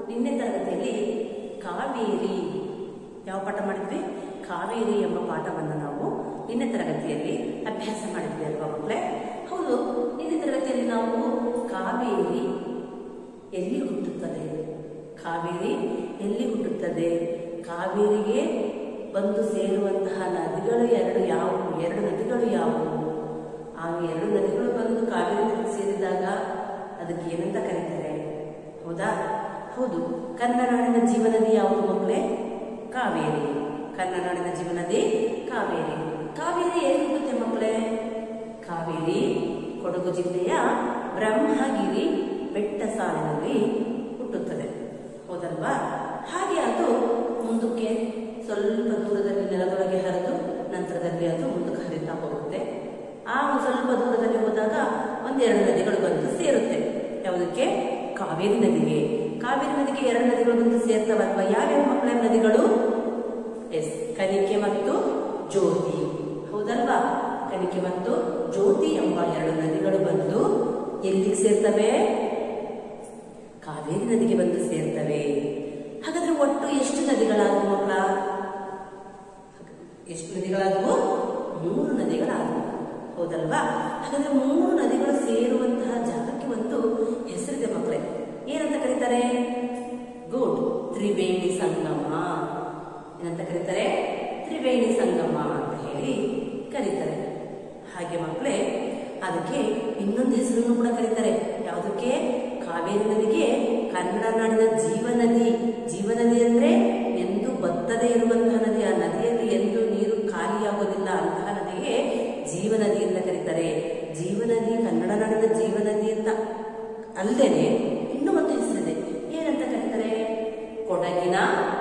ನಿನ್ನೆ ತರಗತಿಯಲ್ಲಿ ಕಾವೇರಿ ಯಾವ ಪಾಠ ಮಾಡಿದ್ವಿ ಕಾವೇರಿ ಎಂಬ ಪಾಠವನ್ನು ನಾವು ನಿನ್ನೆ ತರಗತಿಯಲ್ಲಿ ಅಭ್ಯಾಸ ಮಾಡಿದ್ವಿ ಅಲ್ವಾ ಮಕ್ಕಳೇ ಹೌದು ನಿನ್ನೆ ತರಗತಿಯಲ್ಲಿ ನಾವು ಕಾವೇರಿ ಎಲ್ಲಿ ಹುಟ್ಟುತ್ತದೆ ಕಾವೇರಿ ಎಲ್ಲಿ ಹುಟ್ಟುತ್ತದೆ ಕಾವೇರಿಗೆ ಬಂದು ಸೇರುವಂತಹ ನದಿಗಳು ಎರಡು ಯಾವುವು ಎರಡು ನದಿಗಳು ಯಾವುವು ಆ ಎರಡು ನದಿಗಳು ಬಂದು ಕಾವೇರಿ ನದಿಗೆ ಸೇರಿದಾಗ ಅದಕ್ಕೆ ಏನಂತ ಕರೀತಾರೆ ಹೌದಾ ಹೌದು ಕನ್ನಡ ನಾಡಿನ ಜೀವನದಿ ಯಾವುದು ಮಕ್ಕಳೇ ಕಾವೇರಿ ಕನ್ನಡ ನಾಡಿನ ಜೀವನದಿ ಕಾವೇರಿ ಕಾವೇರಿ ಎಲ್ಲಿ ಹುಟ್ಟುತ್ತೆ ಮಕ್ಕಳೇ ಕಾವೇರಿ ಕೊಡಗು ಜಿಲ್ಲೆಯ ಬ್ರಹ್ಮಗಿರಿ ಬೆಟ್ಟ ಸಾಲಿನಲ್ಲಿ ಹುಟ್ಟುತ್ತದೆ ಹೌದಲ್ವಾ ಹಾಗೆ ಅದು ಮುಂದಕ್ಕೆ ಸ್ವಲ್ಪ ದೂರದಲ್ಲಿ ನೆಲದೊಳಗೆ ಹರಿದು ನಂತರದಲ್ಲಿ ಅದು ಮುಂದಕ್ಕೆ ಹರಿತಾ ಹೋಗುತ್ತೆ ಆ ಒಂದು ಸ್ವಲ್ಪ ದೂರದಲ್ಲಿ ಹೋದಾಗ ಒಂದೆರಡು ನದಿಗಳು ಬಂದು ಸೇರುತ್ತೆ ಯಾವುದಕ್ಕೆ ಕಾವೇರಿ ನದಿಗೆ ಕಾವೇರಿ ನದಿಗೆ ಎರಡು ನದಿಗಳು ಬಂದು ಸೇರ್ತವಲ್ವಾ ಯಾವ್ಯಾವ ಮಕ್ಕಳ ನದಿಗಳು ಎಸ್ ಕನಿಕೆ ಮತ್ತು ಜ್ಯೋತಿ ಹೌದಲ್ವಾ ಕನಿಕೆ ಮತ್ತು ಜ್ಯೋತಿ ಎಂಬ ಎರಡು ನದಿಗಳು ಬಂದು ಎಲ್ಲಿಗೆ ಸೇರ್ತವೆ ಕಾವೇರಿ ನದಿಗೆ ಬಂದು ಸೇರ್ತವೆ ಹಾಗಾದ್ರೆ ಒಟ್ಟು ಎಷ್ಟು ನದಿಗಳಾದವು ಮಕ್ಕಳ ಎಷ್ಟು ನದಿಗಳಾದವು ಮೂರು ನದಿಗಳಾದವು ಹೌದಲ್ವಾ ಹಾಗಾದ್ರೆ ಮೂರು ನದಿಗಳು ಸೇರುವಂತಹ ಜಾಗಕ್ಕೆ ಒಂದು ಹೆಸರಿದೆ ಮಕ್ಕಳೇ ಏನಂತ ಕರೀತಾರೆ ಗುಡ್ ತ್ರಿವೇಣಿ ಸಂಗಮ ಏನಂತ ಕರೀತಾರೆ ತ್ರಿವೇಣಿ ಸಂಗಮ ಅಂತ ಹೇಳಿ ಕರೀತಾರೆ ಹಾಗೆ ಮಕ್ಕಳೇ ಅದಕ್ಕೆ ಇನ್ನೊಂದು ಹೆಸರನ್ನು ಕೂಡ ಕರೀತಾರೆ ಯಾವುದಕ್ಕೆ ಕಾವೇರಿ ನದಿಗೆ ಕನ್ನಡ ನಾಡಿನ ಜೀವನದಿ ಜೀವನದಿ ಅಂದ್ರೆ ಎಂದು ಬತ್ತದೇ ಇರುವಂತಹ ನದಿ ಆ ನದಿಯಲ್ಲಿ ಎಂದು ನೀರು ಖಾಲಿಯಾಗೋದಿಲ್ಲ ಅಂತಹ ನದಿಗೆ ಜೀವನದಿ ಅಂತ ಕರೀತಾರೆ ಜೀವನದಿ ಕನ್ನಡ ನಾಡಿನ ಜೀವನದಿ ಅಂತ ಅಲ್ಲದೆ ಇನ್ನೂ ಒಂದು ಹೆಸರಿದೆ ಏನಂತ ಕರೀತಾರೆ ಕೊಡಗಿನ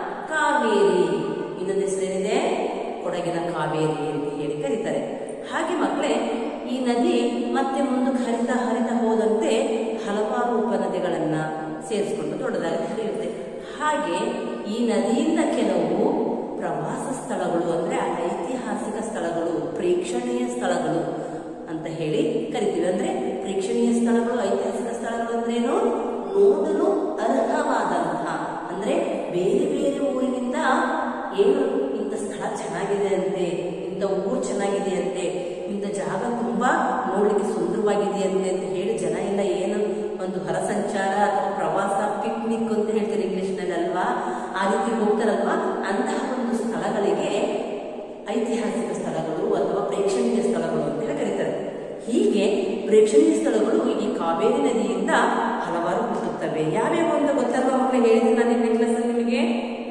ಕಾವೇರಿ ಇನ್ನೊಂದು ಹೆಸರೇನಿದೆ ಕೊಡಗಿನ ಕಾವೇರಿ ಅಂತ ಹೇಳಿ ಕರೀತಾರೆ ಹಾಗೆ ಮಕ್ಕಳೇ ಈ ನದಿ ಮತ್ತೆ ಮುಂದಕ್ಕೆ ಹರಿತಾ ಹರಿತಾ ಹೋದಂತೆ ಹಲವಾರು ಉಪನದಿಗಳನ್ನ ಸೇರಿಸಿಕೊಂಡು ದೊಡ್ಡದಾಗಿ ಹರಿಯುತ್ತೆ ಹಾಗೆ ಈ ನದಿಯಿಂದ ಕೆಲವು ಪ್ರವಾಸ ಸ್ಥಳಗಳು ಅಂದ್ರೆ ಐತಿಹಾಸಿಕ ಸ್ಥಳಗಳು ಪ್ರೇಕ್ಷಣೀಯ ಸ್ಥಳಗಳು ಅಂತ ಹೇಳಿ ಕರಿತೀವಿ ಅಂದ್ರೆ ಪ್ರೇಕ್ಷಣೀಯ ಸ್ಥಳಗಳು ಐತಿಹಾಸಿಕ ಸ್ಥಳಗಳು ಅಂದ್ರೇನು ನೋಡಲು ಅರ್ಹವಾದಂತಹ ಅಂದ್ರೆ ಬೇರೆ ಬೇರೆ ಊರಿನಿಂದ ಏನು ಇಂಥ ಸ್ಥಳ ಚೆನ್ನಾಗಿದೆ ಅಂತೆ ಇಂಥ ಊರು ಚೆನ್ನಾಗಿದೆ ಅಂತೆ ಇಂಥ ಜಾಗ ತುಂಬಾ ನೋಡ್ಲಿಕ್ಕೆ ಸುಂದರವಾಗಿದೆ ಅಂತೆ ಅಂತ ಹೇಳಿ ಜನ ಎಲ್ಲ ಏನು ಒಂದು ಹೊರ ಸಂಚಾರ ಅಥವಾ ಪ್ರವಾಸ ಪಿಕ್ನಿಕ್ ಅಂತ ಹೇಳ್ತಾರೆ ಇಂಗ್ಲಿಷ್ ನಲ್ಲಿ ಅಲ್ವಾ ಆ ರೀತಿ ಹೋಗ್ತಾರಲ್ವಾ ಅಂತಹ ಒಂದು ಸ್ಥಳಗಳಿಗೆ ಐತಿಹಾಸಿಕ ಸ್ಥಳಗಳು ಅಥವಾ ಪ್ರೇಕ್ಷಣೀಯ ಸ್ಥಳಗಳು ಅಂತ ಹೇಳಿ ಕರೀತಾರೆ ಹೀಗೆ ಪ್ರೇಕ್ಷಣೀಯ ಸ್ಥಳಗಳು ಈ ಕಾವೇರಿ ನದಿಯಿಂದ ಹಲವಾರು ಹುಟ್ಟುತ್ತವೆ ಯಾವ್ಯಾವ ಅಂತ ಗೊತ್ತಲ್ವಾ ಮಕ್ಕಳು ಹೇಳಿದ್ರೆ ನಾನು ನಿನ್ನೆ ಕ್ಲಾಸ್ ನಿಮಗೆ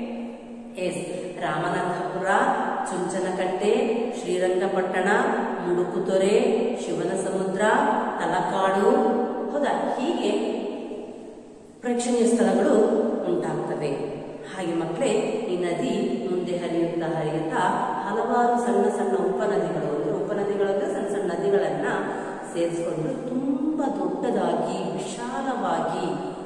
ಎಸ್ ರಾಮನಾಥಪುರ ಚುಂಚನಕಟ್ಟೆ ಶ್ರೀರಂಗಪಟ್ಟಣ ಮುಡುಕುತೊರೆ ಶಿವನ ಸಮುದ್ರ ತಲಕಾಡು ಹೌದಾ ಹೀಗೆ ಪ್ರೇಕ್ಷಣೀಯ ಸ್ಥಳಗಳು ಉಂಟಾಗ್ತವೆ ಹಾಗೆ ಮಕ್ಕಳೇ ಈ ನದಿ ಮುಂದೆ ಹರಿಯುತ್ತಾ ಹರಿಯುತ್ತಾ ಹಲವಾರು ಸಣ್ಣ ಸಣ್ಣ ಉಪನದಿಗಳು ಅಂದ್ರೆ ಉಪನದಿಗಳು ಅಂದ್ರೆ ಸಣ್ಣ ಸಣ್ಣ ನದಿಗಳನ್ನ ಸೇರಿಸಿಕೊಂಡು ತುಂಬಾ ದೊಡ್ಡದಾಗಿ ವಿಶಾಲವಾಗಿ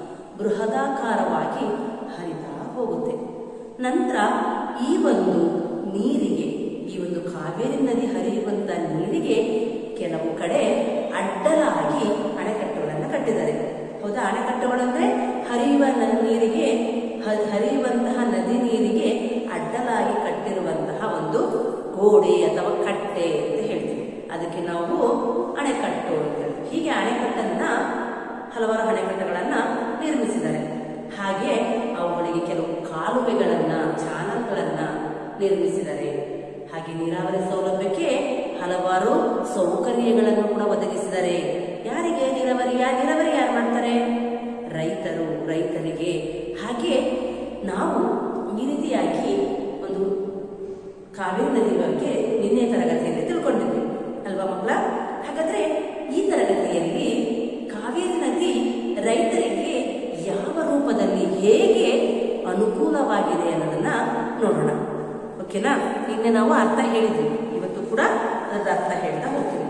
ಬೃಹದಾಕಾರವಾಗಿ ಹರಿತಾ ಹೋಗುತ್ತೆ ನಂತರ ಈ ಒಂದು ನೀರಿಗೆ ಈ ಒಂದು ಕಾವೇರಿ ನದಿ ಹರಿಯುವಂತ ನೀರಿಗೆ ಕೆಲವು ಕಡೆ ಅಡ್ಡಲಾಗಿ ಅಣೆಕಟ್ಟುಗಳನ್ನು ಕಟ್ಟಿದ್ದಾರೆ ಹೌದಾ ಅಣೆಕಟ್ಟುಗಳಂದ್ರೆ ಹರಿಯುವ ನ- ನೀರಿಗೆ ಹ- ಹರಿಯುವಂತಹ ನದಿ ನೀರಿಗೆ ಅಡ್ಡಲಾಗಿ ಕಟ್ಟಿರುವಂತಹ ಒಂದು ಗೋಡೆ ಅಥವಾ ಕಟ್ಟೆ ಅಂತ ಹೇಳ್ತೀವಿ ಅದಕ್ಕೆ ನಾವು ಅಣೆಕಟ್ಟು ಅಂತ ಹೇಳ್ತೀವಿ ಹೀಗೆ ಅಣೆಕಟ್ಟನ್ನ ಹಲವಾರು ಅಣೆಕಟ್ಟುಗಳನ್ನ ನಿರ್ಮಿಸಿದ್ದಾರೆ ಹಾಗೆ ಅವುಗಳಿಗೆ ಕೆಲವು ಕಾಲುವೆಗಳನ್ನ ಚಾನಲ್ಗಳನ್ನ ನಿರ್ಮಿಸಿದ್ದಾರೆ ಹಾಗೆ ನೀರಾವರಿ ಸೌಲಭ್ಯಕ್ಕೆ ಹಲವಾರು ಸೌಕರ್ಯಗಳನ್ನು ಕೂಡ ಒದಗಿಸಿದ್ದಾರೆ ಯಾರಿಗೆ ನೀರಾವರಿ ಯಾ ನೀರಾವರಿ ಯಾರು ಮಾಡ್ತಾರೆ ರೈತರು ರೈತರಿಗೆ ಹಾಗೆ ನಾವು ಈ ರೀತಿಯಾಗಿ ಒಂದು ಕಾವೇರಿ ನದಿ ಬಗ್ಗೆ ನಿನ್ನೆ ತರಗತಿಯಲ್ಲಿ ತಿಳ್ಕೊಂಡಿದ್ವಿ ಅಲ್ವಾ ಮಕ್ಕಳ ಹಾಗಾದ್ರೆ ಈ ತರಗತಿಯಲ್ಲಿ ಕಾವೇರಿ ನದಿ ರೈತರಿಗೆ ಯಾವ ರೂಪದಲ್ಲಿ ಹೇಗೆ ಅನುಕೂಲವಾಗಿದೆ ಅನ್ನೋದನ್ನ ನೋಡೋಣ ಓಕೆನಾ ನಿನ್ನೆ ನಾವು ಅರ್ಥ ಹೇಳಿದ್ವಿ ಇವತ್ತು ಕೂಡ ಅದರ ಅರ್ಥ ಹೇಳ್ತಾ ಹೋಗ್ತೀವಿ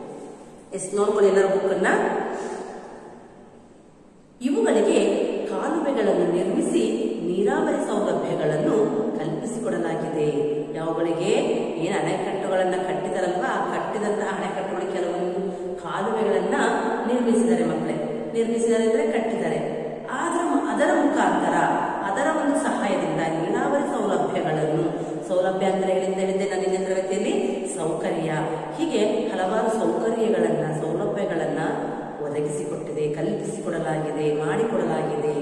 ಎಸ್ ನೋಡ್ಕೊಳ್ಳಿ ಎಲ್ಲರ ಬುಕ್ಕನ್ನ ಇವುಗಳಿಗೆ ಕಾಲುವೆಗಳನ್ನು ನಿರ್ಮಿಸಿ ನೀರಾವರಿ ಸೌಲಭ್ಯಗಳನ್ನು ಕಲ್ಪಿಸಿಕೊಡಲಾಗಿದೆ ಯಾವುಗಳಿಗೆ ಏನು ಅಣೆಕಟ್ಟುಗಳನ್ನ ಕಟ್ಟಿದಾರಲ್ವಾ ಆ ಕಟ್ಟಿದಂತಹ ಅಣೆಕಟ್ಟುಗಳಿಗೆ ಕೆಲವೊಂದು ಕಾಲುವೆಗಳನ್ನ ನಿರ್ಮಿಸಿದ್ದಾರೆ ಮಕ್ಕಳೇ ನಿರ್ಮಿಸಿದ್ದಾರೆ ಅಂದ್ರೆ ಕಟ್ಟಿದ್ದಾರೆ ಆದ್ರ ಅದರ ಮುಖಾಂತರ ಸೌಲಭ್ಯ ಅಂದ್ರೆ ಹೇಳಿದ್ದೆ ಹೇಳಿದ್ದೆ ನಾನು ಹಿಂದಿನ ತರಗತಿಯಲ್ಲಿ ಸೌಕರ್ಯ ಹೀಗೆ ಹಲವಾರು ಸೌಕರ್ಯಗಳನ್ನ ಸೌಲಭ್ಯಗಳನ್ನ ಒದಗಿಸಿಕೊಟ್ಟಿದೆ ಕಲ್ಪಿಸಿಕೊಡಲಾಗಿದೆ ಮಾಡಿಕೊಡಲಾಗಿದೆ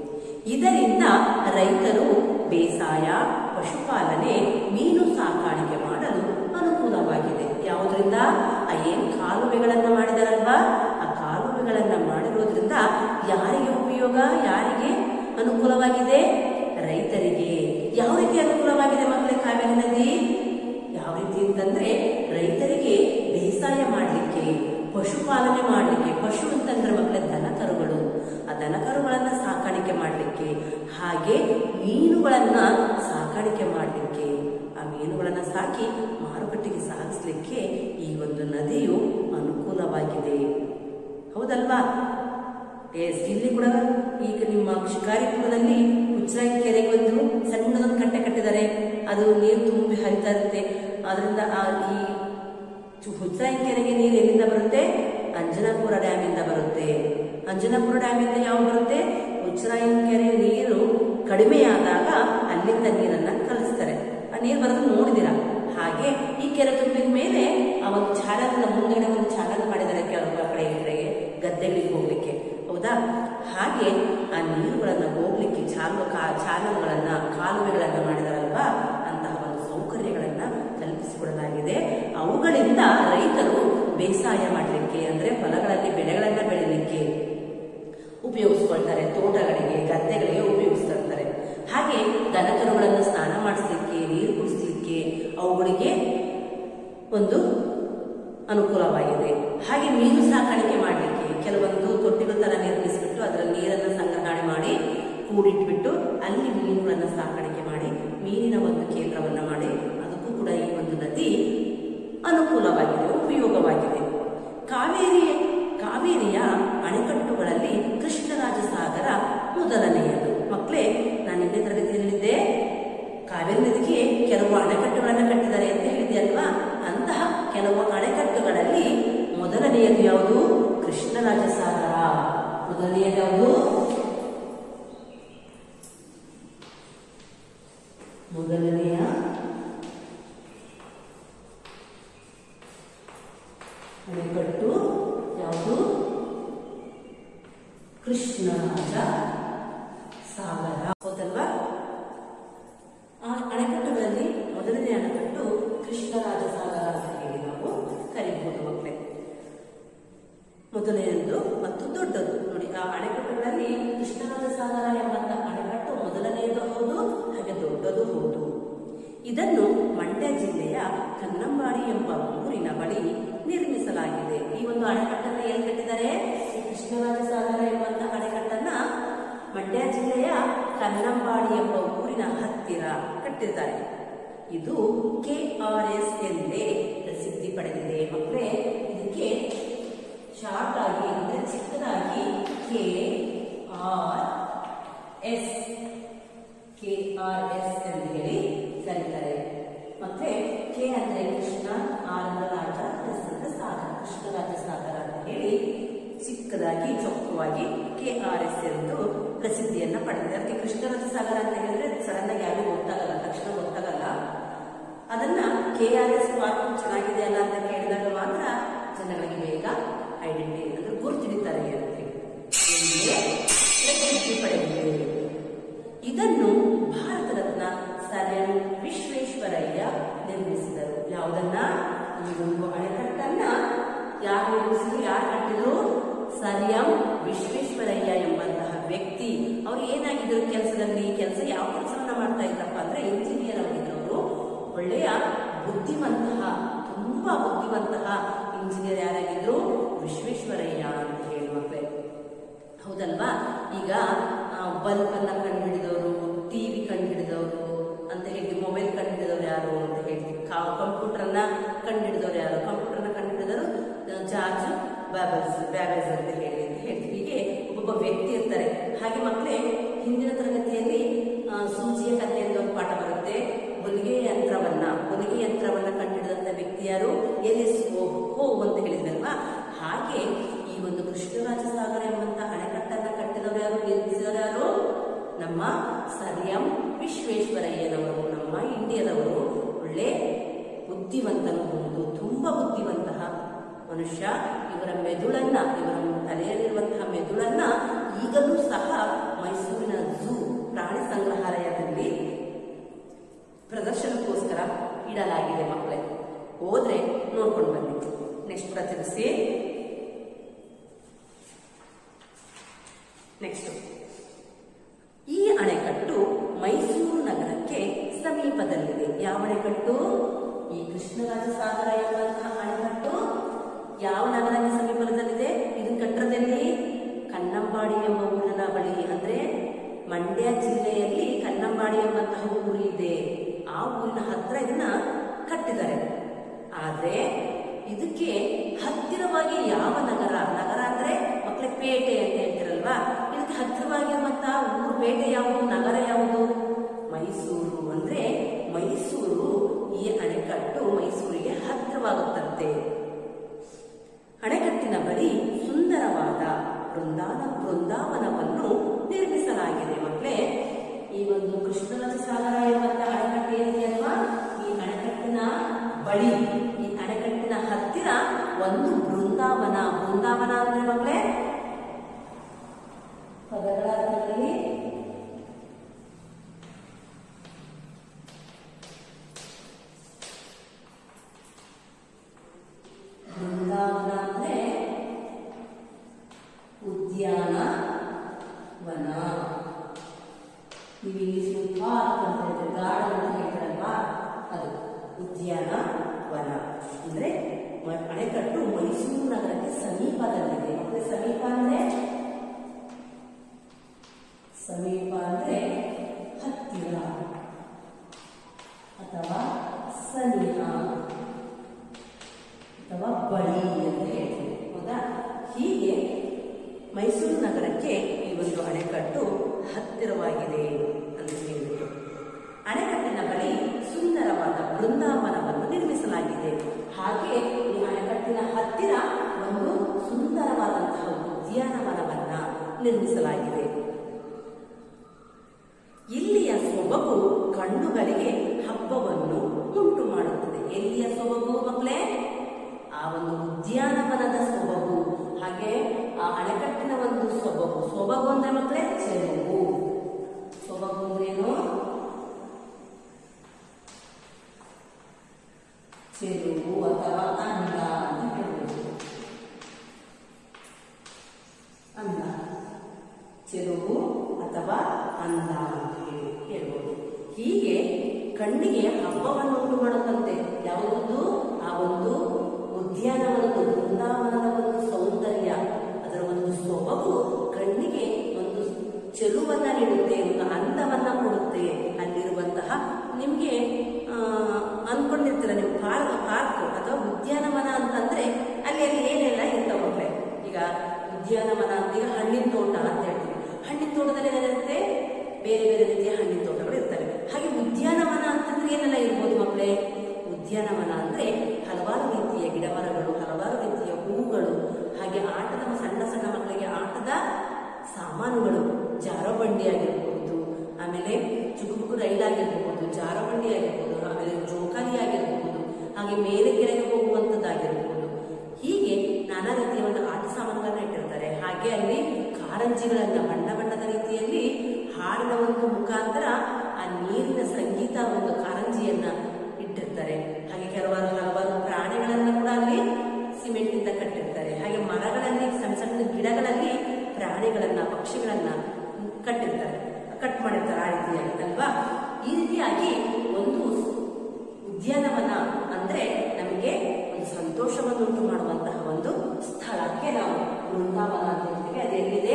ಇದರಿಂದ ರೈತರು ಬೇಸಾಯ ಪಶುಪಾಲನೆ ಮೀನು ಸಾಕಾಣಿಕೆ ಮಾಡಲು ಅನುಕೂಲವಾಗಿದೆ ಯಾವುದರಿಂದ ಆ ಏನ್ ಕಾಲುವೆಗಳನ್ನ ಮಾಡಿದಾರಲ್ವಾ ಆ ಕಾಲುವೆಗಳನ್ನ ಮಾಡಿರೋದ್ರಿಂದ ಯಾರಿಗೆ ಉಪಯೋಗ ಯಾರಿಗೆ ಅನುಕೂಲವಾಗಿದೆ ರೈತರಿಗೆ ಯಾವ ರೀತಿ ಅನುಕೂಲವಾಗಿದೆ ಮಕ್ಕಳೇ ಕಾವೇರಿ ನದಿ ಯಾವ ರೀತಿ ಅಂತಂದ್ರೆ ರೈತರಿಗೆ ಬೇಸಾಯ ಮಾಡಲಿಕ್ಕೆ ಪಶುಪಾಲನೆ ಮಾಡಲಿಕ್ಕೆ ಪಶು ಅಂತಂದ್ರೆ ಮಕ್ಕಳೇ ದನ ಕರುಗಳು ಆ ದನ ಕರುಗಳನ್ನ ಸಾಕಾಣಿಕೆ ಮಾಡಲಿಕ್ಕೆ ಹಾಗೆ ಮೀನುಗಳನ್ನ ಸಾಕಾಣಿಕೆ ಮಾಡಲಿಕ್ಕೆ ಆ ಮೀನುಗಳನ್ನ ಸಾಕಿ ಮಾರುಕಟ್ಟೆಗೆ ಸಾಗಿಸ್ಲಿಕ್ಕೆ ಈ ಒಂದು ನದಿಯು ಅನುಕೂಲವಾಗಿದೆ ಹೌದಲ್ವಾ ಎಸ್ ಇಲ್ಲಿ ಕೂಡ ಈಗ ನಿಮ್ಮ ಶಿಕಾರಿಪುರದಲ್ಲಿ ಉಜ್ಜಾಯಿ ಕೆರೆಗೆ ಒಂದು ಸಣ್ಣದೊಂದು ಕಟ್ಟೆ ಕಟ್ಟಿದ್ದಾರೆ ಅದು ನೀರು ತುಂಬಿ ಹರಿತಾ ಇರುತ್ತೆ ಅದರಿಂದ ಆ ಈ ಚು- ಹುಚ್ಚಾಯಿ ಕೆರೆಗೆ ನೀರು ಎಲ್ಲಿಂದ ಬರುತ್ತೆ ಅಂಜನಾಪುರ ಡ್ಯಾಮ್ ಇಂದ ಬರುತ್ತೆ ಅಂಜನಾಪುರ ಡ್ಯಾಮ್ ಇಂದ ಯಾವ ಬರುತ್ತೆ ಉಜ್ಜಾಯಿ ಕೆರೆ ನೀರು ಕಡಿಮೆಯಾದಾಗ ಅಲ್ಲಿಂದ ನೀರನ್ನ ಕಲಿಸ್ತಾರೆ ಆ ನೀರು ಬರೋದು ನೋಡಿದಿರ ಹಾಗೆ ಈ ಕೆರೆ ತುಂಬಿದ ಮೇಲೆ ಆ ಒಂದು ಚಾನಲ್ನ ಮುಂದೆಗಡೆ ಒಂದು ಚಾನಲ್ ಮಾಡಿದ್ದಾರೆ ಕೆಲವು ಕಡೆ ಈ ಕಡೆಗೆ ಗದ್ದೆಗಳಿಗೆ ಹೋಗ್ಲಿಕ್ಕೆ ಹೌದಾ ಹಾಗೆ ಆ ನೀರುಗಳನ್ನ ಹೋಗ್ಲಿಕ್ಕೆ ಚಾಲು ಕಾ- ಚಾನಲ್ಗಳನ್ನ ಕಾಲುವೆಗಳನ್ನ ಮಾಡಿದಾರಲ್ವಾ ಅಂತಹ ಒಂದು ಸೌಕರ್ಯಗಳನ್ನ ಕಲ್ಪಿಸಿಕೊಡಲಾಗಿದೆ ಅವುಗಳಿಂದ ರೈತರು ಬೇಸಾಯ ಮಾಡಲಿಕ್ಕೆ ಅಂದ್ರೆ ಹೊಲಗಳಲ್ಲಿ ಬೆಳೆಗಳನ್ನ ಬೆಳಿಲಿಕ್ಕೆ ಉಪಯೋಗಿಸ್ಕೊಳ್ತಾರೆ ತೋಟಗಳಿಗೆ ಗದ್ದೆಗಳಿಗೆ ಉಪಯೋಗಿಸ್ಕೊಳ್ತಾರೆ ಹಾಗೆ ದನಕರುಗಳನ್ನು ಸ್ನಾನ ಮಾಡಿಸ್ಲಿಕ್ಕೆ ನೀರು ಕುಡಿಸ್ಲಿಕ್ಕೆ ಅವುಗಳಿಗೆ ಒಂದು ಅನುಕೂಲವಾಗಿದೆ ಹಾಗೆ ಮೀನು ಸಾಕಾಣಿಕೆ ಮಾಡಲಿಕ್ಕೆ ಕೆಲವೊಂದು ತೊಟ್ಟಿಗಳ ತರ ನಿರ್ಮಿಸಿಬಿಟ್ಟು ಅದರ ನೀರನ್ನು ಸಂಗ್ರಹಣೆ ಮಾಡಿ ಕೂಡಿಟ್ಬಿಟ್ಟು ಅಲ್ಲಿ ಮೀನುಗಳನ್ನು ಸಾಕಾಣಿಕೆ ಮಾಡಿ ಮೀನಿನ ಒಂದು ಕೇಂದ್ರವನ್ನ ಮಾಡಿ ಅದಕ್ಕೂ ಕೂಡ ಈ ಒಂದು ನದಿ ಅನುಕೂಲವಾಗಿದೆ ಉಪಯೋಗವಾಗಿದೆ ಕಾವೇರಿ ಕಾವೇರಿಯ ಅಣೆಕಟ್ಟುಗಳಲ್ಲಿ ಕೃಷ್ಣರಾಜ ಸಾಗರ ಮೊದಲನೆಯದು ಮಕ್ಕಳೇ ನಾನು ಹಿಂದೆ ತರಗತಿಯಲ್ಲಿದ್ದೆ ಕಾವೇರಿ ನದಿಗೆ ಕೆಲವು ಅಣೆಕಟ್ಟುಗಳನ್ನು ಕಟ್ಟಿದ್ದಾರೆ ಅಂತ ಹೇಳಿದೆ ಅಲ್ವಾ ಅಂತಹ ಕೆಲವು ಅಣೆಕಟ್ಟುಗಳಲ್ಲಿ ಮೊದಲನೆಯದು ಯಾವುದು ಕೃಷ್ಣರಾಜ ಸಾಗರ ಮೊದಲನೆಯದು ಯಾವುದು ಮೊದಲನೆಯ ಅಣೆಕಟ್ಟು ಯಾವುದು ಕೃಷ್ಣರಾಜ ಸಾಗರ ಹೌದಲ್ವಾ ಆ ಅಣೆಕಟ್ಟುಗಳಲ್ಲಿ ಮೊದಲನೇ ಅಣೆಕಟ್ಟು ಕೃಷ್ಣರಾಜ ಸಾಗರ ಅಂತ ಹೇಳಿ ನಾವು ಕರೀಬಹುದು ಮಕ್ಕಳೇ ಮೊದಲನೆಯದು ಮತ್ತು ದೊಡ್ಡದು ನೋಡಿ ಆ ಅಣೆಕಟ್ಟುಗಳಲ್ಲಿ ಕೃಷ್ಣರಾಜ ಸಾಗರ ಎಂಬಂತ ಅಣೆಕಟ್ಟು ಮೊದಲನೆಯದು ಹೌದು ಹಾಗೆ ದೊಡ್ಡದು ಹೌದು ಇದನ್ನು ಮಂಡ್ಯ ಜಿಲ್ಲೆಯ ಕನ್ನಂಬಾಡಿ ಎಂಬ ಊರಿನ ಬಳಿ ನಿರ್ಮಿಸಲಾಗಿದೆ ಈ ಒಂದು ಅಣೆಕಟ್ಟನ್ನ ಎಲ್ಲಿ ಕಟ್ಟಿದ್ದಾರೆ ಈ ಕೃಷ್ಣರಾಜ ಸಾಗರ ಎಂಬಂತ ಅಣೆಕಟ್ಟನ್ನ ಮಂಡ್ಯ ಜಿಲ್ಲೆಯ ಕನ್ನಂಬಾಡಿ ಎಂಬ ಊರಿನ ಹತ್ತಿರ ಕಟ್ಟಿದ್ದಾರೆ ಇದು ಕೆ ಆರ್ ಎಸ್ ಎಂದೇ ಪ್ರಸಿದ್ಧಿ ಪಡೆದಿದೆ ಮಕ್ಕಳೇ ಇದಕ್ಕೆ ಶಾರ್ಟ್ ಆಗಿ ಅಂದ್ರೆ ಚಿಕ್ಕದಾಗಿ K R S K R S ಎಂದು ಹೇಳಿ ಕರೀತಾರೆ ಮತ್ತೆ ಕೆ ಅಂದ್ರೆ ಕೃಷ್ಣ ಆರ್ ಅಂದ್ರೆ ರಾಜ ಎಸ್ ಅಂದ್ರೆ ಸಾಗರ ಕೃಷ್ಣರಾಜ ಸಾಗರ ಅಂತ ಹೇಳಿ ಚಿಕ್ಕದಾಗಿ ಚೊಕ್ಕವಾಗಿ ಕೆ ಆರ್ ಎಸ್ ಎಂದು ಪ್ರಸಿದ್ಧಿಯನ್ನ ಪಡೆದಿದೆ ಅದಕ್ಕೆ ಕೃಷ್ಣರಾಜ ಸಾಗರ ಅಂತ ಹೇಳಿದ್ರೆ ಸಡನ್ ಆಗಿ ಯಾರಿಗೂ ಗೊತ್ತಾಗಲ್ಲ ತಕ್ಷಣ ಗೊತ್ತಾಗಲ್ಲ ಅದನ್ನ ಕೆ ಆರ್ ಎಸ್ ಪಾರ್ಕ್ ಚೆನ್ನಾಗಿದೆ ಅಲ್ಲ ಅಂತ ಕೇಳಿದಾಗ ಮಾತ್ರ ಜನಗಳಿಗೆ ಬೇಗ ಐಡೆಂಟಿ ಅಂದ್ರೆ ಗುರುತಿಡಿತಾರೆ ಅಂತ ಹೇಳಿ ಹೀಗೆ ಪ್ರಸಿದ್ಧಿ ಪಡೆದಿದೆ ಇದನ್ನು ಭಾರತ ರತ್ನ ಸರ್ ಎಂ ವಿಶ್ವೇಶ್ವರಯ್ಯ ನಿರ್ಮಿಸಿದರು ಯಾವುದನ್ನ ಈ ಒಂದು ಅಣೆಕಟ್ಟನ್ನ ಯಾರು ನಿರ್ಮಿಸಿದ್ರು ಯಾರು ಕಟ್ಟಿದ್ರು ಸರ್ ಎಂ ವಿಶ್ವೇಶ್ವರಯ್ಯ ಎಂಬಂತಹ ವ್ಯಕ್ತಿ ಅವ್ರು ಏನಾಗಿದ್ರು ಕೆಲಸದಲ್ಲಿ ಕೆಲಸ ಯಾವ ಕೆಲಸವನ್ನ ಮಾಡ್ತಾ ಇದ್ರಪ್ಪ ಅಂದ್ರೆ ಇಂಜಿನಿಯರ್ ಆಗಿದ್ರು ಅವರು ಒಳ್ಳೆಯ ಬುದ್ಧಿವಂತಹ ತುಂಬಾ ಬುದ್ಧಿವಂತಹ ಇಂಜಿನಿಯರ್ ಯಾರಾಗಿದ್ರು ವಿಶ್ವೇಶ್ವರಯ್ಯ ಅಂತ ಹೇಳಿ ಮಕ್ಕಳೇ ಹೌದಲ್ವಾ ಈಗ ಬಲ್ಬ್ ಅನ್ನ ಕಂಡುಹಿಡಿದವರು ಟಿವಿ ಕಂಡುಹಿಡಿದವರು ಅಂತ ಹೇಳ್ತೀವಿ ಮೊಬೈಲ್ ಕಂಡುಹಿಡಿದವರು ಯಾರು ಅಂತ ಹೇಳ್ತೀವಿ ಕಂಪ್ಯೂಟರ್ ಅನ್ನ ಕಂಡುಹಿಡಿದವರು ಯಾರು ಕಂಪ್ಯೂಟರ್ ನ ಕಂಡುಹಿಡಿದವರು ಜಾರ್ಜ್ ಬ್ಯಾಬಲ್ಸ್ ಬ್ಯಾಬಲ್ಸ್ ಅಂತ ಹೇಳಿ ಅಂತ ಹೇಳ್ತೀವಿ ಹೀಗೆ ಒಬ್ಬೊಬ್ಬ ವ್ಯಕ್ತಿ ಇರ್ತಾರೆ ಹಾಗೆ ಮಕ್ಕಳೇ ಹಿಂದಿನ ತರಗತಿಯಲ್ಲಿ ಆ, ಸೂಜಿಯ ಕಥೆ ಅಂತ ಒಂದು ಪಾಠ ಬರುತ್ತೆ ಹೊಲಿಗೆ ಯಂತ್ರವನ್ನ ಹೊಲಿಗೆ ಯಂತ್ರವನ್ನ ಕಂಡುಹಿಡಿದಂತ ವ್ಯಕ್ತಿ ಯಾರು ಎಲ್ ಎಸ್ ಓ ಹೋ ಅಂತ ಹೇಳಿದ್ರಲ್ವಾ ಹಾಗೆ ಈ ಒಂದು ಕೃಷ್ಣರಾಜ ಸಾಗರ ಎಂಬಂತ ಅಣೆಕಟ್ಟನ್ನ ಕಟ್ಟಿದವರು ಯಾರು ನಿರ್ಮಿಸಿದವರು ಯಾರು ನಮ್ಮ ಸರ್ ಎಂ ವಿಶ್ವೇಶ್ವರಯ್ಯನವರು ನಮ್ಮ ಇಂಡಿಯಾದವರು ಒಳ್ಳೆ ಬುದ್ಧಿವಂತನು ಒಂದು ತುಂಬಾ ಬುದ್ಧಿವಂತಹ ಮನುಷ್ಯ ಇವರ ಮೆದುಳನ್ನ ಇವರ ತಲೆಯಲ್ಲಿರುವಂತಹ ಮೆದುಳನ್ನ ಈಗಲೂ ಸಹ ಮೈಸೂರಿನ ಝೂ ಪ್ರಾಣಿ ಸಂಗ್ರಹಾಲಯದಲ್ಲಿ ಪ್ರದರ್ಶನಕ್ಕೋಸ್ಕರ ಇಡಲಾಗಿದೆ ಮಕ್ಕಳೇ ಹೋದ್ರೆ ನೋಡ್ಕೊಂಡು ಬನ್ನಿ ನೆಕ್ಸ್ಟ್ ಪ್ರತಿನಿಸಿ ನೆಕ್ಸ್ಟ್ ಈ ಅಣೆಕಟ್ಟು ಮೈಸೂರು ನಗರಕ್ಕೆ ಸಮೀಪದಲ್ಲಿದೆ ಯಾವ ಅಣೆಕಟ್ಟು ಈ ಕೃಷ್ಣರಾಜ ಸಾಗರ ಎಂಬಂತಹ ಅಣೆಕಟ್ಟು ಯಾವ ನಗರಕ್ಕೆ ಸಮೀಪದಲ್ಲಿದೆ ಇದು ಕಟ್ಟಡದಲ್ಲಿ ಕನ್ನಂಬಾಡಿ ಎಂಬ ಊರಿನ ಬಳಿ ಅಂದ್ರೆ ಮಂಡ್ಯ ಜಿಲ್ಲೆಯಲ್ಲಿ ಕನ್ನಂಬಾಡಿ ಎಂಬಂತಹ ಊರು ಇದೆ ಆ ಊರಿನ ಹತ್ರ ಇದನ್ನ ಕಟ್ಟಿದ್ದಾರೆ ಆದ್ರೆ ಇದಕ್ಕೆ ಹತ್ತಿರವಾಗಿ ಯಾವ ನಗರ ನಗರ ಅಂದ್ರೆ ಮಕ್ಕಳೇ ಪೇಟೆ ಅಂತ ಹೇಳ್ತಿರಲ್ವಾ ಇದಕ್ಕೆ ಹತ್ತಿರವಾಗಿರುವಂತಹ ಊರು ಪೇಟೆ ಯಾವುದು ನಗರ ಯಾವುದು ಮೈಸೂರು ಅಂದ್ರೆ ಮೈಸೂರು ಈ ಅಣೆಕಟ್ಟು ಮೈಸೂರಿಗೆ ಹತ್ತಿರವಾಗುತ್ತಂತೆ ಅಣೆಕಟ್ಟಿನ ಬಳಿ ಸುಂದರವಾದ ಬೃಂದಾವನ ಬೃಂದಾವನವನ್ನು ನಿರ್ಮಿಸಲಾಗಿದೆ ಮಕ್ಕಳೇ ಈ ಒಂದು ಕೃಷ್ಣರಾಜ ಸಾಗರ ಎಂಬಂತಹ ಅಣೆಕಟ್ಟು ಏನಿದೆಯಲ್ವಾ ಈ ಅಣೆಕಟ್ಟಿನ ಬಳಿ ಈ ಅಣೆಕಟ್ಟಿನ ಹತ್ತಿರ ಒಂದು ಬೃಂದಾವನ ಬೃಂದಾವನ ಅಂದ್ರೆ ಮಕ್ಕಳೇ ಪದಗಳ ಅರ್ಥದಲ್ಲಿ ಬೃಂದಾವನ ಅಂದ್ರೆ ಉದ್ಯಾನ ವನ ನೀವು ಇಂಗ್ಲಿಷ್ ಪಾರ್ಕ್ ಅಂತ ಹೇಳ್ತೀರಿ ಗಾರ್ಡನ್ ಅಂತ ಹೇಳ್ತಾರಲ್ವಾ ಅದು ಉದ್ಯಾನ ವನ ಅಂದ್ರೆ ಮ- ಅಣೆಕಟ್ಟು ಮೈಸೂರು ನಗರಕ್ಕೆ ಸಮೀಪದಲ್ಲಿದೆ ಮತ್ತೆ ಸಮೀಪ ಅಂದ್ರೆ ಸಮೀಪ ಅಂದ್ರೆ ಹತ್ತಿರ ಅಥವಾ ಸನಿಹ ಅಥವಾ ಬಳಿ ಅಂತ ಹೇಳ್ತೀವಿ ಹೌದಾ ಹೀಗೆ ಮೈಸೂರು ನಗರಕ್ಕೆ ಈ ಒಂದು ಅಣೆಕಟ್ಟು ಹತ್ತಿರವಾಗಿದೆ ಅಂತ ಹೇಳಿಬಿಟ್ಟು ಅಣೆಕಟ್ಟಿನ ಬಳಿ ಸುಂದರವಾದ ಬೃಂದಾವನವನ್ನು ನಿರ್ಮಿಸಲಾಗಿದೆ ಹಾಗೆ ಈ ಅಣೆಕಟ್ಟಿನ ಹತ್ತಿರ ಒಂದು ಸುಂದರವಾದಂತಹ ಉದ್ಯಾನವನವನ್ನ ನಿರ್ಮಿಸಲಾಗಿದೆ ಇಲ್ಲಿಯ ಸೊಬಗು ಕಣ್ಣುಗಳಿಗೆ ಹಬ್ಬವನ್ನು ಉಂಟು ಮಾಡುತ್ತದೆ ಎಲ್ಲಿಯ ಸೊಬಗು ಮಕ್ಕಳೇ ಆ ಒಂದು ಉದ್ಯಾನವನದ ಸೊಬಗು ಹಾಗೆ ಆ ಅಣೆಕಟ್ಟಿನ ಒಂದು ಸೊಬಗು ಸೊಬಗು ಅಂದ್ರೆ ಮಕ್ಕಳೇ ಚೆಲುವು ಸೊಬಗು ಅಂದ್ರೇನು ಚೆಲುವು ಅಥವಾ ಅಂದ ಅಂತ ಹೇಳ್ಬೋದು ಅಂದ ಚೆಲುವು ಅಥವಾ ಅಂದ ಅಂತ ಹೇಳಿ ಹೇಳ್ಬೋದು ಹೀಗೆ ಕಣ್ಣಿಗೆ ಹಬ್ಬವನ್ನು ಉಂಟು ಮಾಡುತ್ತಂತೆ ಯಾವುದೊಂದು ಆ ಒಂದು ಉದ್ಯಾನವನದ ಬೃಂದಾವನದ ಒಂದು ಸೌಂದರ್ಯ ಅದರ ಒಂದು ಸೊಬಗು ಕಣ್ಣಿಗೆ ಒಂದು ಚೆಲುವನ್ನ ನೀಡುತ್ತೆ ಒಂದು ಅಂದವನ್ನ ಕೊಡುತ್ತೆ ಅಲ್ಲಿರುವಂತಹ ನಿಮ್ಗೆ ಆ, ಅನ್ಕೊಂಡಿರ್ತೀರ ನೀವು ಪಾರ್ಕ್ ಪಾರ್ಕ್ ಅಥವಾ ಉದ್ಯಾನವನ ಅಂತಂದ್ರೆ ಅಲ್ಲಿ ಅಲ್ಲಿ ಏನೆಲ್ಲ ಇರ್ತಾವ ಮಕ್ಕಳೇ ಈಗ ಉದ್ಯಾನವನ ಅಂತ ಈಗ ಹಣ್ಣಿನ ತೋಟ ಅಂತ ಹೇಳ್ತೀವಿ ಹಣ್ಣಿನ ತೋಟದಲ್ಲಿ ಏನಿರುತ್ತೆ ಬೇರೆ ಬೇರೆ ರೀತಿಯ ಹಣ್ಣಿನ ತೋಟಗಳು ಇರ್ತವೆ ಹಾಗೆ ಉದ್ಯಾನವನ ಅಂತಂದ್ರೆ ಏನೆಲ್ಲ ಇರ್ಬೋದು ಮಕ್ಕಳೇ ಉದ್ಯಾನವನ ಅಂದ್ರೆ ಹಲವಾರು ರೀತಿಯ ಗಿಡಮರಗಳು ಹಲವಾರು ರೀತಿಯ ಹೂಗಳು ಹಾಗೆ ಆಟದ ಸಣ್ಣ ಸಣ್ಣ ಮಕ್ಕಳಿಗೆ ಆಟದ ಸಾಮಾನುಗಳು ಜಾರಬಂಡಿ ಆಗಿರಬಹುದು ಆಮೇಲೆ ಚುಗುಬುಕು ರೈಲ್ ಆಗಿರಬಹುದು ಜಾರಬಂಡಿ ಆಗಿರಬಹುದು ಆಮೇಲೆ ಜೋಕಾಲಿ ಆಗಿರಬಹುದು ಹಾಗೆ ಮೇಲೆ ಕೆಳಗೆ ಹೋಗುವಂಥದ್ದಾಗಿರಬಹುದು ಹೀಗೆ ನಾನಾ ರೀತಿಯ ಒಂದು ಆಟ ಸಾಮಾನುಗಳನ್ನ ಇಟ್ಟಿರ್ತಾರೆ ಹಾಗೆ ಅಲ್ಲಿ ಕಾರಂಜಿಗಳನ್ನ ಬಣ್ಣ ಬಣ್ಣದ ರೀತಿಯಲ್ಲಿ ಹಾಡಿನ ಒಂದು ಮುಖಾಂತರ ಆ ನೀರಿನ ಸಂಗೀತ ಒಂದು ಕಾರಂಜಿಯನ್ನ ಇಟ್ಟಿರ್ತಾರೆ ಹಾಗೆ ಕೆಲವಾರು ಹಲವಾರು ಪ್ರಾಣಿಗಳನ್ನ ಕೂಡ ಅಲ್ಲಿ ಸಿಮೆಂಟ್ ಇಂದ ಕಟ್ಟಿರ್ತಾರೆ ಹಾಗೆ ಮರಗಳಲ್ಲಿ ಸಣ್ಣ ಸಣ್ಣ ಗಿಡಗಳಲ್ಲಿ ಪ್ರಾಣಿಗಳನ್ನ ಪಕ್ಷಿಗಳನ್ನ ಕಟ್ಟಿರ್ತಾರೆ ಕಟ್ ಮಾಡಿರ್ತಾರೆ ಆ ರೀತಿಯಾಗಿ ಅಲ್ವಾ ಈ ರೀತಿಯಾಗಿ ಒಂದು ಉದ್ಯಾನವನ ಅಂದ್ರೆ ನಮಗೆ ಒಂದು ಸಂತೋಷವನ್ನು ಉಂಟು ಮಾಡುವಂತಹ ಒಂದು ಸ್ಥಳಕ್ಕೆ ನಾವು ಬೃಂದಾವನ ಅಂತ ಹೇಳ್ತೀವಿ ಅದು ಎಲ್ಲಿದೆ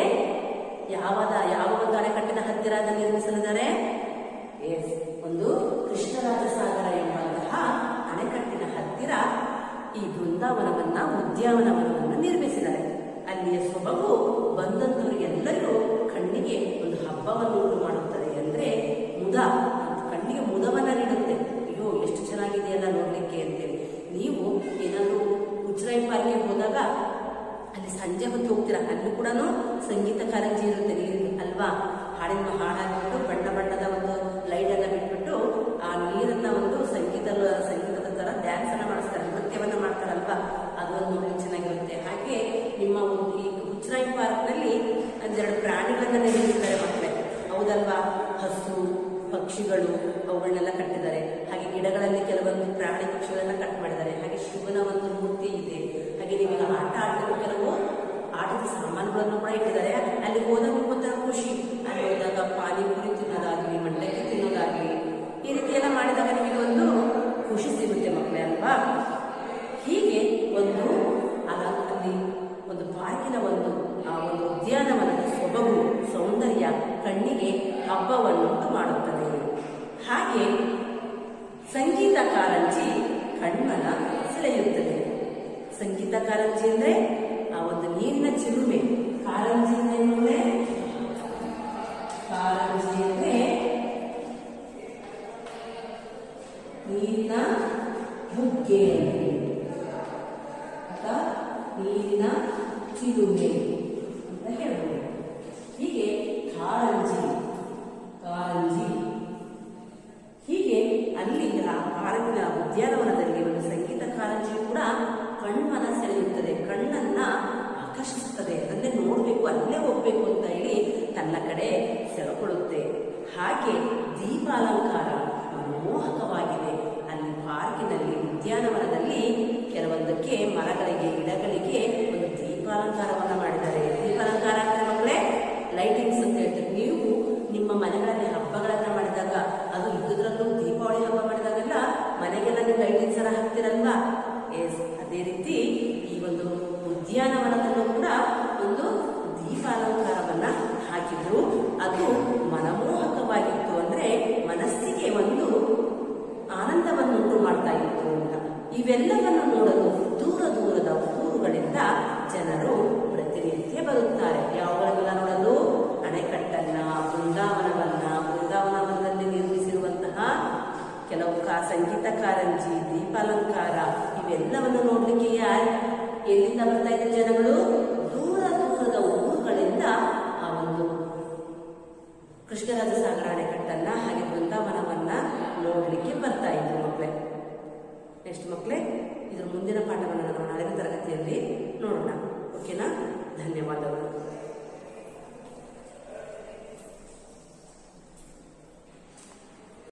ಯಾವದ ಯಾವ ಒಂದು ಅಣೆಕಟ್ಟಿನ ಹತ್ತಿರ ಅದನ್ನು ನಿರ್ಮಿಸಲಿದ್ದಾರೆ Yes, ಒಂದು ಕೃಷ್ಣರಾಜ ಸಾಗರ ಎಂಬಂತಹ ಅಣೆಕಟ್ಟಿನ ಹತ್ತಿರ ಈ ಬೃಂದಾವನವನ್ನ ಉದ್ಯಾನವನವನ್ನ ನಿರ್ಮಿಸಿದ್ದಾರೆ ಅಲ್ಲಿಯ ಸೊಬಗು ಬಂದಂತವರಿಗೆಲ್ಲರಿಗೂ ಕಣ್ಣಿಗೆ ಒಂದು ಹಬ್ಬವನ್ನು ಉಂಟು ಮಾಡುತ್ತದೆ ಅಂದ್ರೆ ಮುದ ಅಂತ ಕಣ್ಣಿಗೆ ಮುದವನ್ನ ನೀಡುತ್ತೆ ಅಯ್ಯೋ ಎಷ್ಟು ಚೆನ್ನಾಗಿದೆಯಲ್ಲ ನೋಡ್ಲಿಕ್ಕೆ ಅಂತೇಳಿ ನೀವು ಏನಾದರೂ ಉಜ್ರಾಯಿ ಪಾರ್ಕ್ಗೆ ಹೋದಾಗ ಅಲ್ಲಿ ಸಂಜೆ ಹೊತ್ತು ಹೋಗ್ತೀರಾ ಅಲ್ಲಿ ಕೂಡ ಸಂಗೀತ ಕಾರಂಜಿ ಇರುತ್ತೆ ನೀರಿನ ಅಲ್ವಾ ಹಾಡಿನ ಹಾಡಾಗ್ಬಿಟ್ಟು ಬಣ್ಣ ಬಣ್ಣದ ಒಂದು ಲೈಟ್ ಎಲ್ಲ ಬಿಟ್ಬಿಟ್ಟು ಆ ನೀರನ್ನ ಒಂದು ಸಂಗೀತ ಹಸು ಪಕ್ಷಿಗಳು ಅವುಗಳನ್ನೆಲ್ಲ ಕಟ್ಟಿದ್ದಾರೆ ಹಾಗೆ ಗಿಡಗಳಲ್ಲಿ ಕೆಲವೊಂದು ಪ್ರಾಣಿ ಪಕ್ಷಿಗಳನ್ನ ಕಟ್ ಮಾಡಿದ್ದಾರೆ ಹಾಗೆ ಶಿವನ ಒಂದು ಮೂರ್ತಿ ಇದೆ ಹಾಗೆ ನಿಮಗೆ ಆಟ ಆಡಲು ಕೆಲವು ಆಟದ ಸಾಮಾನುಗಳನ್ನು ಕೂಡ ಇಟ್ಟಿದ್ದಾರೆ ಅಲ್ಲಿ ಹೋದಾಗ ಒಂಥರ ಖುಷಿ ಅಲ್ಲಿ ಹೋದಾಗ ಪಾನಿಪುರಿ ತಿನ್ನೋದಾಗ್ಲಿ ಮಂಡಕ್ಕಿ ತಿನ್ನೋದಾಗ್ಲಿ ಈ ರೀತಿ ಎಲ್ಲ ಮಾಡಿದಾಗ ನಿಮಗೆ ಒಂದು ಖುಷಿ ಸಿಗುತ್ತೆ ಮಕ್ಕಳೇ ಅಲ್ವಾ ಹೀಗೆ ಒಂದು ಅಲ- ಅಲ್ಲಿ ಒಂದು ಪಾರ್ಕಿನ ಒಂದು ಆ ಒಂದು ಉದ್ಯಾನವನದ ಸೊಬಗು ಸೌಂದರ್ಯ ಕಣ್ಣಿಗೆ ಹಬ್ಬವನ್ನುಂಟು ಮಾಡುತ್ತದೆ ಹಾಗೆ ಸಂಗೀತ ಕಾರಂಜಿ ಕಣ್ಮನ ಸೆಳೆಯುತ್ತದೆ ಸಂಗೀತ ಕಾರಂಜಿ ಅಂದ್ರೆ ಆ ಒಂದು ನೀರಿನ ಚಿಲುಮೆ ಕಾರಂಜಿ ಅಂದ್ರೆ ಏನು ಅಂದ್ರೆ ಕಾರಂಜಿ ಅಂದ್ರೆ ನೀರಿನ ಬುಗ್ಗೆ ಅಥವಾ ನೀರಿನ ಚಿಲುಮೆ ಅಂತ ಹೇಳ್ಬೋದು ಹೀಗೆ ಕಾರಂಜಿ ಕಾರಂಜಿ ಹೀಗೆ ಅಲ್ಲಿ ಆ ಪಾರ್ಕಿನ ಉದ್ಯಾನವನದಲ್ಲಿ ಒಂದು ಸಂಗೀತ ಕಾರಂಜಿಯು ಕೂಡ ಕಣ್ಮನ ಸೆಳೆಯುತ್ತದೆ ಕಣ್ಣನ್ನ ಆಕರ್ಷಿಸುತ್ತದೆ ಅದನ್ನೇ ನೋಡ್ಬೇಕು ಅಲ್ಲೇ ಹೋಗ್ಬೇಕು ಅಂತ ಹೇಳಿ ತನ್ನ ಕಡೆ ಸೆಳೆಕೊಳ್ಳುತ್ತೆ ಹಾಗೆ ದೀಪಾಲಂಕಾರ ಮನಮೋಹಕವಾಗಿದೆ ಅಲ್ಲಿ ಪಾರ್ಕಿನಲ್ಲಿ ಉದ್ಯಾನವನದಲ್ಲಿ ಕೆಲವೊಂದಕ್ಕೆ ಮರಗಳಿಗೆ ಗಿಡಗಳಿಗೆ ಒಂದು ದೀಪಾಲಂಕಾರವನ್ನ ಮಾಡಿದ್ದಾರೆ ದೀಪಾಲಂಕಾರ ಅಂದ್ರೆ ಮಕ್ಕಳೇ ಲೈಟಿಂಗ್ಸ್ ಅಂತ ಹೇಳ್ತಾರೆ ನೀವು ನಿಮ್ಮ ಮನೆಗಳಲ್ಲಿ ಹಬ್ಬಗಳನ್ನ ಮಾಡಿದಾಗ ಅದು ಇದ್ದುದ್ರಲ್ಲೂ ದೀಪಾವಳಿ ಹಬ್ಬ ಮಾಡಿದಾಗೆಲ್ಲ ಮನೆಗೆಲ್ಲ ನೀವು ಲೈಟಿಂಗ್ಸ್ ಎಲ್ಲ ಹಾಕ್ತಿರಲ್ವಾ ಎಸ್ ಅದೇ ರೀತಿ ಈ ಒಂದು ಉದ್ಯಾನವನದಲ್ಲೂ ಕೂಡ ಒಂದು ದೀಪಾಲಂಕಾರವನ್ನ ಹಾಕಿದ್ರು ಅದು ಮನಮೋಹಕವಾಗಿತ್ತು ಅಂದ್ರೆ ಮನಸ್ಸಿಗೆ ಒಂದು ಆನಂದವನ್ನುಂಟು ಮಾಡ್ತಾ ಇತ್ತು ಅಂತ ಇವೆಲ್ಲವನ್ನು ನೋಡಲು ದೂರ ದೂರದ ಊರುಗಳಿಂದ ಜನರು ಪ್ರತಿನಿತ್ಯ ಬರುತ್ತಾರೆ ಯಾವುಗಳನ್ನೆಲ್ಲ ನೋಡಲು ಅಣೆಕಟ್ಟನ್ನ ಬೃಂದಾವನವನ್ನ ಬೃಂದಾವನವನದಲ್ಲಿ ನಿರ್ಮಿಸಿರುವಂತಹ ಕೆಲವು ಕಾ ಸಂಗೀತ ಕಾರಂಜಿ ದೀಪಾಲಂಕಾರ ಇವೆಲ್ಲವನ್ನು ನೋಡ್ಲಿಕ್ಕೆ ಯಾರು ಎಲ್ಲಿಂದ ಬರ್ತಾ ಇದ್ದಾರೆ ಜನಗಳು ದೂರ ದೂರದ ಊರುಗಳಿಂದ ಆ ಒಂದು ಕೃಷ್ಣರಾಜ ಸಾಗರ ಅಣೆಕಟ್ಟನ್ನ ಹಾಗೆ ಬೃಂದಾವನವನ್ನ ನೋಡ್ಲಿಕ್ಕೆ ಬರ್ತಾ ಇದ್ರು ಮಕ್ಕಳೇ ನೆಕ್ಸ್ಟ್ ಮಕ್ಕಳೇ ಇದ್ರ ಮುಂದಿನ ಪಾಠವನ್ನು ನಾವು ನಾಳಿನ ತರಗತಿಯಲ್ಲಿ ನೋಡೋಣ ಓಕೆನಾ ಧನ್ಯವಾದಗಳು